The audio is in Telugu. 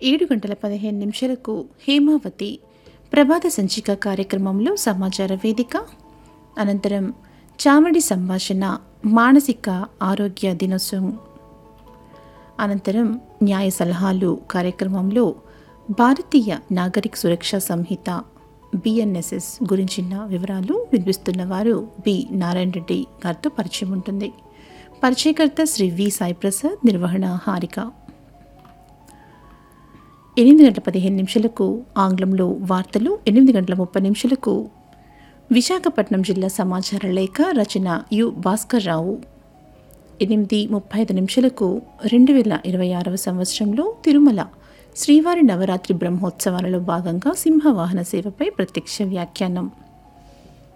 ఏడు గంటల పదిహేను నిమిషాలకు హేమావతి ప్రభాత సంచిక కార్యక్రమంలో సమాచార వేదిక అనంతరం చామడి సంభాషణ మానసిక ఆరోగ్య దినోత్సవం అనంతరం న్యాయ సలహాలు కార్యక్రమంలో భారతీయ నాగరిక సురక్షా సంహిత బిఎన్ఎస్ఎస్ గురించిన వివరాలు వినిపిస్తున్న వారు బి నారాయణ రెడ్డి గారితో పరిచయం ఉంటుంది పరిచయకర్త శ్రీ వి సాయి ప్రసాద్ నిర్వహణ హారిక ఎనిమిది గంటల పదిహేను నిమిషాలకు ఆంగ్లంలో వార్తలు ఎనిమిది గంటల ముప్పై నిమిషాలకు విశాఖపట్నం జిల్లా సమాచార లేఖ రచన యు భాస్కర్ రావు ఎనిమిది ముప్పై ఐదు నిమిషాలకు రెండు వేల ఇరవై ఆరవ సంవత్సరంలో తిరుమల శ్రీవారి నవరాత్రి బ్రహ్మోత్సవాలలో భాగంగా సింహవాహన సేవపై ప్రత్యక్ష వ్యాఖ్యానం